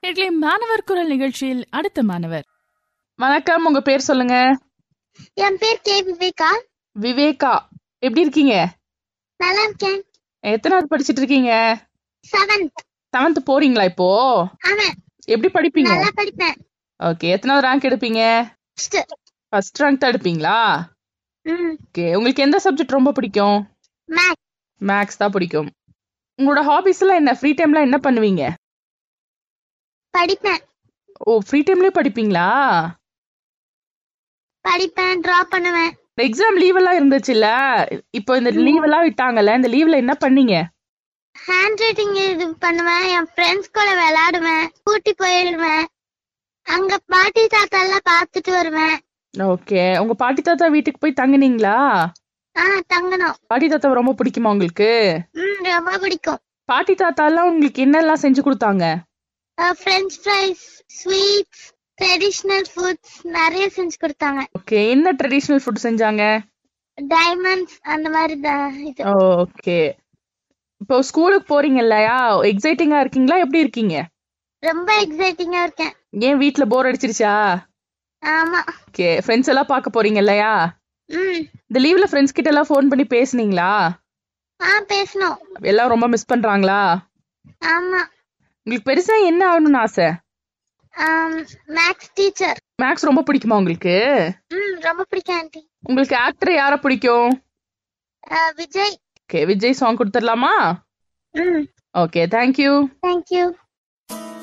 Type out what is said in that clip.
நேர்களே மாணவர் குரல் நிகழ்ச்சியில் அடுத்த மாணவர் வணக்கம் உங்க பேர் சொல்லுங்க என் பேர் கே விவேகா விவேகா எப்படி இருக்கீங்க நல்லா இருக்கேன் எத்தனாவது படிச்சிட்டு இருக்கீங்க செவன்த் செவன்த் போறீங்களா இப்போ அவன் எப்படி படிப்பீங்க நல்லா படிப்பேன் ஓகே எத்தனாவது ரேங்க் எடுப்பீங்க First. ஃபர்ஸ்ட் ரேங்க் தான் எடுப்பீங்களா ம் ஓகே உங்களுக்கு எந்த சப்ஜெக்ட் ரொம்ப பிடிக்கும் மேக் மேக்ஸ் தான் பிடிக்கும் உங்களோட ஹாபிஸ் எல்லாம் என்ன ஃப்ரீ டைம்ல என்ன பண்ணுவீங்க படிப்பேன் ஓ ஃப்ரீ டைம்லயே படிப்பீங்களா படிப்பேன் டிரா பண்ணுவேன் எக்ஸாம் லீவ் எல்லாம் இருந்துச்சுல்ல இப்போ இந்த லீவ் எல்லாம் விட்டாங்கல்ல இந்த லீவ்ல என்ன பண்ணீங்க ஹேண்ட் ரைட்டிங் இது பண்ணுவேன் என் ஃப்ரெண்ட்ஸ் கூட விளையாடுவேன் கூட்டி போயிடுவேன் அங்க பாட்டி தாத்தா எல்லாம் பார்த்துட்டு வருவேன் ஓகே உங்க பாட்டி தாத்தா வீட்டுக்கு போய் தங்குனீங்களா ஆ தங்கணும் பாட்டி தாத்தா ரொம்ப பிடிக்குமா உங்களுக்கு ம் ரொம்ப பிடிக்கும் பாட்டி தாத்தா எல்லாம் உங்களுக்கு என்னெல்லாம் செஞ்சு கொடுத்தாங்க French fries sweets traditional foods நிறைய செஞ்சு கொடுத்தாங்க ஓகே என்ன ட்ரெடிஷ்னல் ஃபுட் செஞ்சாங்க டைமண்ட்ஸ் அந்த மாதிரி தான் இது ஓகே இப்போ ஸ்கூலுக்கு போறீங்க இல்லையா எக்ஸைட்டிங்கா இருக்கீங்களா எப்படி இருக்கீங்க ரொம்ப எக்ஸைட்டிங்கா இருக்கேன் ஏன் வீட்ல போர் அடிச்சிருச்சா ஆமா ஓகே ஃப்ரெண்ட்ஸ் எல்லாம் பார்க்க போறீங்க இல்லையா ம் இந்த லீவ்ல ஃப்ரெண்ட்ஸ் கிட்ட எல்லாம் ஃபோன் பண்ணி பேசுனீங்களா ஆ பேசணும் எல்லாம் ரொம்ப மிஸ் பண்றாங்களா ஆமா உங்களுக்கு பெருசா என்ன ஆகணும்னு ஆசை மேக்ஸ் டீச்சர் மேக்ஸ் ரொம்ப பிடிக்குமா உங்களுக்கு ம் ரொம்ப பிடிக்கும் ஆண்டி உங்களுக்கு ஆக்டர் யார பிடிக்கும் விஜய் ஓகே விஜய் சாங் கொடுத்துடலாமா ம் ஓகே தேங்க்யூ தேங்க்யூ